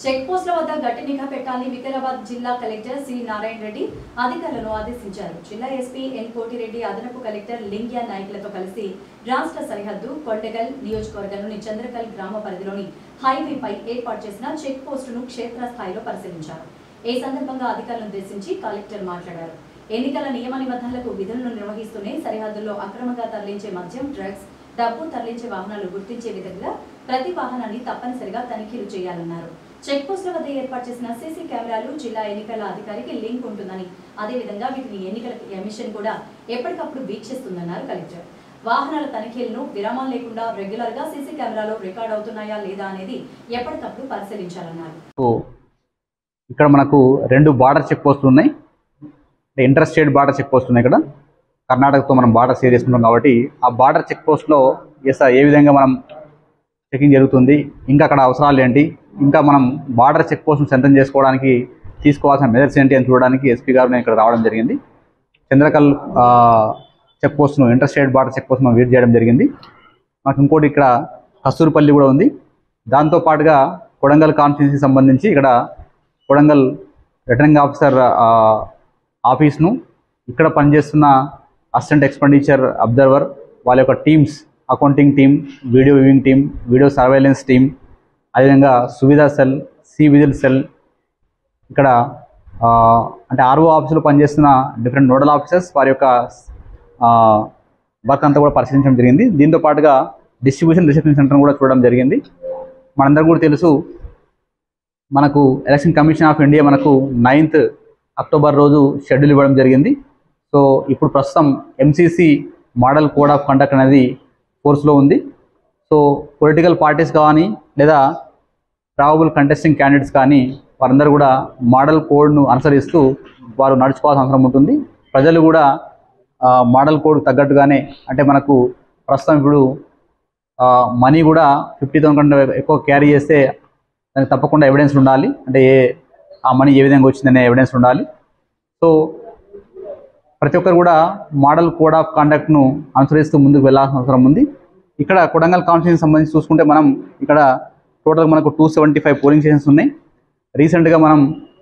check పోస్టుల వద్ద గట్టి నిఘా పెట్టాలని వికారాబాద్ జిల్లా కలెక్టర్ సి నారాయణ రెడ్డి అధికారులను ఆదేశించారు జిల్లా ఎస్పీ ఎన్ కోటిరెడ్డి అదనపు కలెక్టర్ లింగ్యా నాయకులతో కలిసి రాష్ట్ర సరిహద్దు కొండగల్ నియోజకవర్గంలోని చంద్రకల్ గ్రామ పరిధిలోని హైవేపై ఏర్పాటు చేసిన చెక్ పోస్టును క్షేత్రస్థాయిలో పరిశీలించారు ఈ సందర్భంగా అధికారులను ఉద్దేశించి కలెక్టర్ మాట్లాడారు ఎన్నికల నియమ నిబంధనలకు విధులను నిర్వహిస్తూనే సరిహద్దుల్లో అక్రమంగా తరలించే మద్యం డ్రగ్స్ డబ్బు తరలించే వాహనాలు గుర్తించే విధంగా ప్రతి వాహనాన్ని తప్పనిసరిగా తనిఖీలు చేయాలన్నారు చెక్ పోస్టుల వద్ద ఏర్పాటు చేసిన సీసీ కెమెరాలు జిల్లా ఎన్నికల అధికారికి లింక్ ఉంటుందని అదేవిధంగా వీటిని ఎన్నికల కమిషన్ కూడా ఎప్పటికప్పుడు వీక్షిస్తుందన్నారు కలెక్టర్ వాహనాల తనిఖీలను విరామం లేకుండా రెగ్యులర్ గా సీసీ కెమెరాలో రికార్డ్ అవుతున్నాయా లేదా అనేది ఎప్పటికప్పుడు పరిశీలించాలన్నారు సో ఇక్కడ మనకు రెండు బార్డర్ చెక్ పోస్టులు ఉన్నాయి అంటే inter state border check post ఉన్నాయి ఇక్కడ కర్ణాటకతో మనం బార్డర్ షేర్ చేసుకుంటాం కాబట్టి ఆ బార్డర్ చెక్ పోస్ట్లో ఎస్ ఏ విధంగా మనం చెకింగ్ జరుగుతుంది ఇంకా అక్కడ అవసరాలు ఏంటి ఇంకా మనం బార్డర్ చెక్ పోస్ట్ను సొంతం చేసుకోవడానికి తీసుకోవాల్సిన మెజర్స్ ఏంటి అని చూడడానికి ఎస్పీ గారు నేను ఇక్కడ రావడం జరిగింది చంద్రకల్ ఆ, చెక్ పోస్ట్ను inter state border check post మనం విజిట్ చేయడం జరిగింది మనకు ఇంకోటి ఇక్కడ కస్తూరుపల్లి కూడా ఉంది దాంతో పాటుగా కొడంగల్ కాన్స్టిట్యూన్సీకి సంబంధించి ఇక్కడ కొడంగల్ రిటర్నింగ్ ఆఫీసర్ ఆ, ఆఫీస్ను ఇక్కడ పనిచేస్తున్న అసిస్టెంట్ ఎక్స్పెండిచర్ అబ్జర్వర్ వాళ్ళ యొక్క teams accounting team video viewing team video surveillance team అదేవిధంగా Suvidha cell C vigil cell ఇక్కడ ఆ, అంటే ఆర్ఓ ఆఫీసులో పనిచేస్తున్న డిఫరెంట్ నోడల్ ఆఫీసర్స్ వారి యొక్క వర్క్ అంతా కూడా పరిశీలించడం జరిగింది దీంతో పాటుగా డిస్ట్రిబ్యూషన్ రిసెప్షన్ సెంటర్ కూడా చూడడం జరిగింది మనందరికీ కూడా తెలుసు మనకు ఎలక్షన్ కమిషన్ ఆఫ్ ఇండియా మనకు నైన్త్ అక్టోబర్ రోజు షెడ్యూల్ ఇవ్వడం జరిగింది సో ఇప్పుడు ప్రస్తుతం MCC model code of conduct అనేది కోర్సులో ఉంది సో పొలిటికల్ పార్టీస్ కానీ లేదా ప్రాబుల్ కంటెస్టింగ్ క్యాండిడేట్స్ కానీ వారందరూ కూడా మోడల్ కోడ్ను అనుసరిస్తూ వారు నడుచుకోవాల్సిన అవసరం ఉంటుంది ప్రజలు కూడా ఆ, మోడల్ కోడ్ తగ్గట్టుగానే అంటే మనకు ప్రస్తుతం ఇప్పుడు మనీ కూడా ఫిఫ్టీ థౌసండ్ కంటే ఎక్కువ క్యారీ చేస్తే దానికి తప్పకుండా ఎవిడెన్స్ ఉండాలి అంటే ఏ ఆ మనీ ఏ విధంగా వచ్చిందనే ఎవిడెన్స్ ఉండాలి సో ప్రతి ఒక్కరు కూడా మోడల్ కోడ్ ఆఫ్ కాండక్ట్ను అనుసరిస్తూ ముందుకు వెళ్ళాల్సిన అవసరం ఉంది ఇక్కడ కొడంగల్ కాన్స్టిట్యూన్సీ సంబంధించి చూసుకుంటే మనం ఇక్కడ టోటల్ మనకు two seventy five polling stations ఉన్నాయి రీసెంట్గా మనం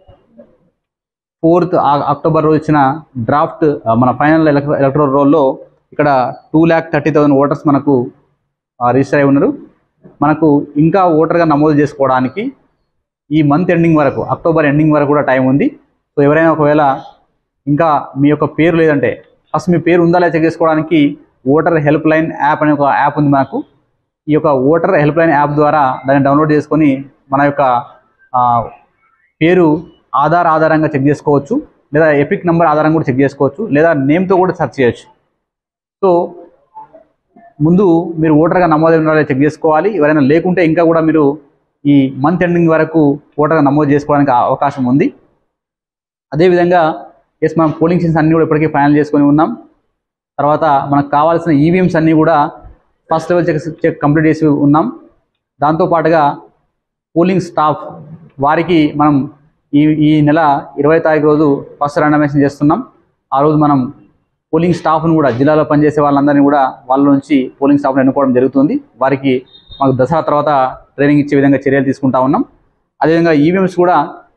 ఫోర్త్ అక్టోబర్ రోజు ఇచ్చిన డ్రాఫ్ట్ ఆ, మన ఫైనల్ ఎలక్ట్రల్ రోల్లో ఇక్కడ two lakh thirty thousand voters మనకు రిజిస్టర్ అయి ఉన్నారు మనకు ఇంకా ఓటర్గా నమోదు చేసుకోవడానికి ఈ మంత్ ఎండింగ్ వరకు అక్టోబర్ ఎండింగ్ వరకు కూడా టైం ఉంది సో ఎవరైనా ఒకవేళ ఇంకా మీ యొక్క పేరు లేదంటే ఫస్ట్ మీ పేరు ఉందా లేదా చెక్ చేసుకోవడానికి ఓటర్ హెల్ప్ లైన్ యాప్ అనే ఒక యాప్ ఉంది మనకు ఈ యొక్క ఓటర్ హెల్ప్ లైన్ యాప్ ద్వారా దాన్ని డౌన్లోడ్ చేసుకొని మన యొక్క ఆ, పేరు ఆధార్ ఆధారంగా చెక్ చేసుకోవచ్చు లేదా ఎపిక్ నెంబర్ ఆధారంగా కూడా చెక్ చేసుకోవచ్చు లేదా నేమ్తో కూడా సెర్చ్ చేయొచ్చు సో ముందు మీరు ఓటర్గా నమోదు ఉన్నారో చెక్ చేసుకోవాలి ఎవరైనా లేకుంటే ఇంకా కూడా మీరు ఈ మంత్ ఎండింగ్ వరకు ఓటర్గా నమోదు చేసుకోవడానికి ఆ- అవకాశం ఉంది అదేవిధంగా ఎస్ మనం పోలింగ్ స్టేషన్స్ అన్నీ కూడా ఇప్పటికే ఫైనల్ చేసుకొని ఉన్నాం తర్వాత మనకు కావాల్సిన ఈవీఎంస్ అన్నీ కూడా first level check check complete చేసి ఉన్నాం దాంతోపాటుగా పోలింగ్ స్టాఫ్ వారికి మనం ఈ ఈ నెల ఇరవై తారీఖు రోజు ఫస్ట్ రండమేషన్ చేస్తున్నాం ఆ రోజు మనం పోలింగ్ స్టాఫ్ను కూడా జిల్లాలో పనిచేసే వాళ్ళందరినీ కూడా వాళ్ళ నుంచి పోలింగ్ స్టాఫ్ను ఎన్నుకోవడం జరుగుతుంది వారికి మాకు దసరా తర్వాత ట్రైనింగ్ ఇచ్చే విధంగా చర్యలు తీసుకుంటా ఉన్నాం అదేవిధంగా ఈవీఎంస్ కూడా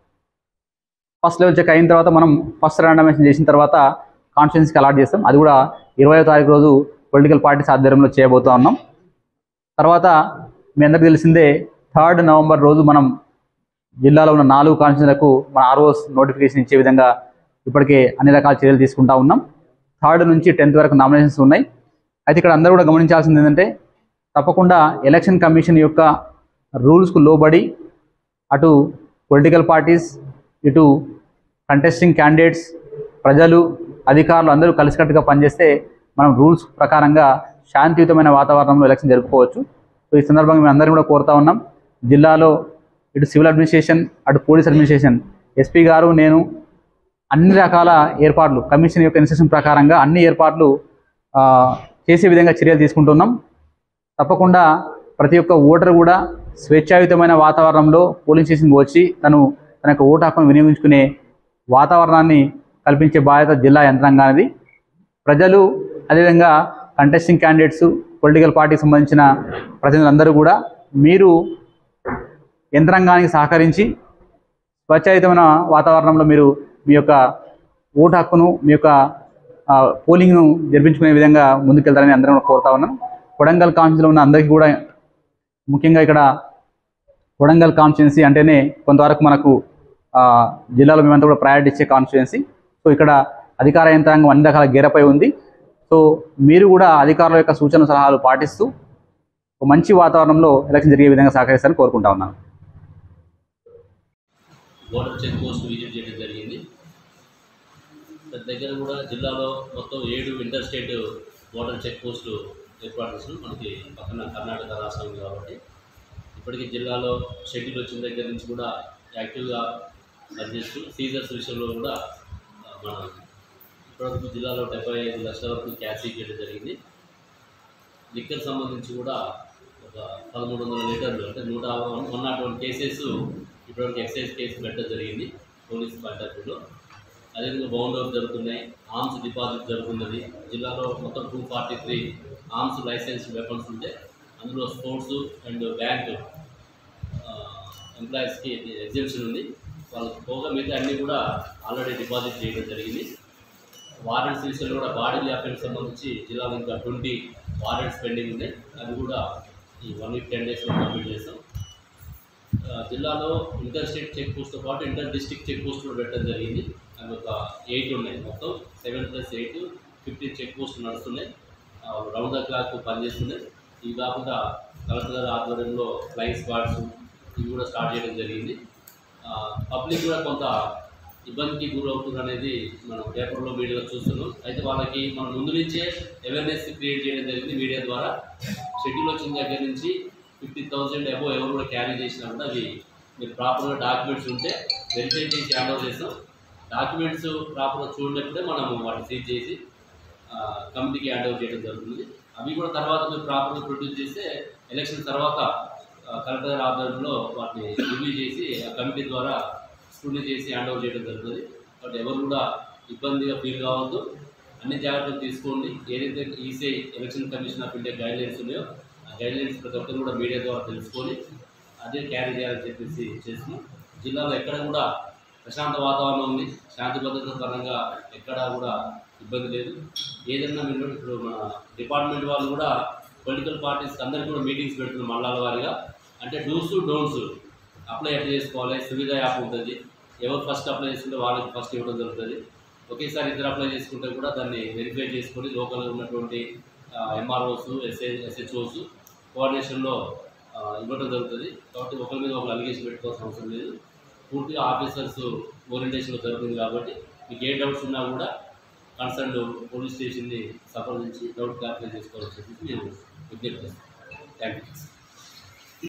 ఫస్ట్ లెవెల్ చెక్ అయిన తర్వాత మనం ఫస్ట్ ర్యాండమైజేషన్ చేసిన తర్వాత కాన్స్టిట్యున్సీకి అలాట్ చేస్తాం అది కూడా ఇరవై తారీఖు రోజు పొలిటికల్ పార్టీస్ ఆధ్వర్యంలో చేయబోతా ఉన్నాం తర్వాత మీ అందరికీ తెలిసిందే థర్డ్ నవంబర్ రోజు మనం జిల్లాలో ఉన్న నాలుగు కాన్స్టిట్యూన్సీలకు మన ఆర్ఓస్ నోటిఫికేషన్ ఇచ్చే విధంగా ఇప్పటికే అన్ని రకాల చర్యలు తీసుకుంటా ఉన్నాం థర్డ్ నుంచి టెన్త్ వరకు నామినేషన్స్ ఉన్నాయి అయితే ఇక్కడ అందరూ కూడా గమనించాల్సింది ఏంటంటే తప్పకుండా ఎలక్షన్ కమిషన్ యొక్క రూల్స్కు లోబడి అటు పొలిటికల్ పార్టీస్ ఇటు కంటెస్టింగ్ క్యాండిడేట్స్ ప్రజలు అధికారులు అందరూ కలిసికట్టుగా పనిచేస్తే మనం రూల్స్ ప్రకారంగా శాంతియుతమైన వాతావరణంలో ఎలక్షన్ జరుపుకోవచ్చు సో ఈ సందర్భంగా మేము అందరం కూడా కోరుతా ఉన్నాం జిల్లాలో ఇటు సివిల్ అడ్మినిస్ట్రేషన్ అటు పోలీస్ అడ్మినిస్ట్రేషన్ ఎస్పీ గారు నేను అన్ని రకాల ఏర్పాట్లు కమిషన్ యొక్క ఇన్స్ట్రక్షన్ ప్రకారంగా అన్ని ఏర్పాట్లు ఆ, చేసే విధంగా చర్యలు తీసుకుంటున్నాం తప్పకుండా ప్రతి ఒక్క ఓటర్ కూడా స్వేచ్ఛాయుతమైన వాతావరణంలో పోలింగ్ స్టేషన్కి వచ్చి తను తన యొక్క ఓటు హక్కును వినియోగించుకునే వాతావరణాన్ని కల్పించే బాధ్యత జిల్లా యంత్రాంగానిది ప్రజలు అదేవిధంగా కంటెస్టింగ్ క్యాండిడేట్స్ పొలిటికల్ పార్టీకి సంబంధించిన ప్రతినిధులందరూ కూడా మీరు యంత్రాంగానికి సహకరించి స్వచ్ఛాయుతమైన వాతావరణంలో మీరు మీ యొక్క ఓటు హక్కును మీ యొక్క ఆ, పోలింగ్ను జరిపించుకునే విధంగా ముందుకెళ్తారని అందరం కూడా కోరుతా ఉన్నాం కొడంగల్ కాన్స్టిట్యూన్సీలో ఉన్న అందరికీ కూడా ముఖ్యంగా ఇక్కడ కొడంగల్ కాన్స్టిట్యున్సీ అంటేనే కొంతవరకు మనకు ఆ, జిల్లాలో మేమంతా కూడా ప్రయారిటీ ఇచ్చే కాన్స్టిట్యున్సీ సో ఇక్కడ అధికార యంత్రాంగం అన్ని రకాల గేరపై ఉంది సో మీరు కూడా అధికారుల యొక్క సూచన సలహాలు పాటిస్తూ ఒక మంచి వాతావరణంలో ఎలక్షన్ జరిగే విధంగా సహకరిస్తారని కోరుకుంటా ఉన్నాను బోర్డర్ చెక్ పోస్ట్ విజిట్ చేయడం జరిగింది దాని దగ్గర కూడా జిల్లాలో మొత్తం ఏడు ఇంటర్ స్టేట్ బోర్డర్ చెక్ పోస్టులు ఏర్పాటు చేసిన మనకి పక్కన కర్ణాటక రాష్ట్రం ఉంది కాబట్టి ఇప్పటికీ జిల్లాలో షెడ్యూల్ వచ్చిన దగ్గర నుంచి కూడా యాక్టివ్గా పనిచేస్తూ సీజర్స్ విషయంలో కూడా ఆ, మన ఇప్పటివరకు జిల్లాలో డెబ్బై ఐదు లక్షల వరకు క్యాష్ చేయడం జరిగింది లిక్కర్ సంబంధించి కూడా ఒక పదమూడు వందల లీటర్లు అంటే నూట వన్ నాట్ వన్ కేసెస్ ఇప్పటివరకు ఎక్సైజ్ కేసు పెట్టడం జరిగింది పోలీస్ పాయింట్ ఆఫ్ వ్యూలో అదేవిధంగా బౌండ్ అవుట్ జరుగుతున్నాయి ఆర్మ్స్ డిపాజిట్ జరుగుతున్నది జిల్లాలో మొత్తం two forty three arms licence weapons ఉంటే అందులో స్పోర్ట్స్ అండ్ బ్యాంక్ ఎంప్లాయీస్కి ఎగ్జిబిషన్ ఉంది వాళ్ళకి పోగా మిగతా అన్నీ కూడా ఆల్రెడీ డిపాజిట్ చేయడం జరిగింది వారెంట్స్ విషయంలో కూడా బాడీ అఫెన్స్ సంబంధించి జిల్లాలో ఇంకా ట్వంటీ వారెంట్స్ పెండింగ్ ఉన్నాయి అవి కూడా ఈ వన్ వీక్ టెన్ డేస్లో కంప్లీట్ చేస్తాం ఆ, జిల్లాలో ఇంటర్ స్టేట్ చెక్ పోస్ట్తో పాటు ఇంటర్ డిస్ట్రిక్ట్ చెక్ పోస్ట్ కూడా పెట్టడం జరిగింది అవి ఒక ఎయిట్ ఉన్నాయి మొత్తం seven plus eight fifteen check పోస్టులు నడుస్తున్నాయి ఆ, రౌండ్ ద క్లాక్ పనిచేస్తున్నాయి ఇవి కాకుండా కలెక్టర్ గారి ఆధ్వర్యంలో ఫ్లైయింగ్ స్క్వాడ్స్ ఇవి కూడా స్టార్ట్ చేయడం జరిగింది పబ్లిక్ కూడా కొంత ఇబ్బందికి గురవుతుంది అనేది మనం పేపర్లో మీడియాలో చూస్తున్నాం అయితే వాళ్ళకి మనం ముందు నుంచే అవేర్నెస్ క్రియేట్ చేయడం జరిగింది మీడియా ద్వారా షెడ్యూల్ వచ్చిన దగ్గర నుంచి ఫిఫ్టీ థౌజండ్ అబో ఎవరు కూడా క్యారీ చేసినా కూడా అవి మీరు ప్రాపర్గా డాక్యుమెంట్స్ ఉంటే వెరిఫై చేసి హ్యాండ్ ఓవర్ చేస్తాం డాక్యుమెంట్స్ ప్రాపర్గా చూడనప్పుడే మనం వాటిని సీజ్ చేసి ఆ, కమిటీకి హ్యాండ్ ఓవర్ చేయడం జరుగుతుంది అవి కూడా తర్వాత మీరు ప్రాపర్గా ప్రొడ్యూస్ చేస్తే ఎలక్షన్ తర్వాత ఆ, కలెక్టర్ గారి ఆధ్వర్యంలో వాటిని రివ్యూ చేసి ఆ కమిటీ ద్వారా స్క్రూటినీ చేసి హ్యాండ్ ఓవర్ చేయడం జరుగుతుంది కాబట్టి ఎవరు కూడా ఇబ్బందిగా ఫీల్ కావద్దు అన్ని జాగ్రత్తలు తీసుకోండి ఏదైతే ECI election commission of India guidelines ఉన్నాయో ఆ గైడ్ లైన్స్ ప్రతి ఒక్కరు కూడా మీడియా ద్వారా తెలుసుకొని అదే క్యారీ చేయాలని చెప్పేసి చేస్తున్నాం జిల్లాలో ఎక్కడ కూడా ప్రశాంత వాతావరణం ఉంది శాంతి భద్రత పరంగా ఎక్కడా కూడా ఇబ్బంది లేదు ఏదైనా మీరు ఇప్పుడు మన డిపార్ట్మెంట్ వాళ్ళు కూడా పొలిటికల్ పార్టీస్ అందరికీ కూడా మీటింగ్స్ పెడుతున్నారు మళ్ళాల వారిగా అంటే డూస్ డోంట్స్ అప్లై ఎట్లా చేసుకోవాలి సువిధ యాప్ ఉంటుంది ఎవరు ఫస్ట్ అప్లై చేసుకుంటే వాళ్ళకి ఫస్ట్ ఇవ్వడం జరుగుతుంది ఒకేసారి ఇద్దరు అప్లై చేసుకుంటే కూడా దాన్ని వెరిఫై చేసుకొని లోకల్గా ఉన్నటువంటి ఎంఆర్ఓస్ ఎస్ఏ ఎస్హెచ్ఓస్ కోఆర్డినేషన్లో ఆ, ఇవ్వడం జరుగుతుంది కాబట్టి ఒకరి మీద ఒకరు అలిగేషన్ పెట్టుకోవాల్సిన అవసరం లేదు పూర్తిగా ఆఫీసర్స్ ఓరియంటేషన్లో జరుగుతుంది కాబట్టి మీకు ఏ డౌట్స్ ఉన్నా కూడా కన్సర్న్ పోలీస్ స్టేషన్ని సంప్రదించి డౌట్ క్లారిఫై చేసుకోవాలని చెప్పి నేను విజ్ఞప్తి చేస్తాను థ్యాంక్ యూ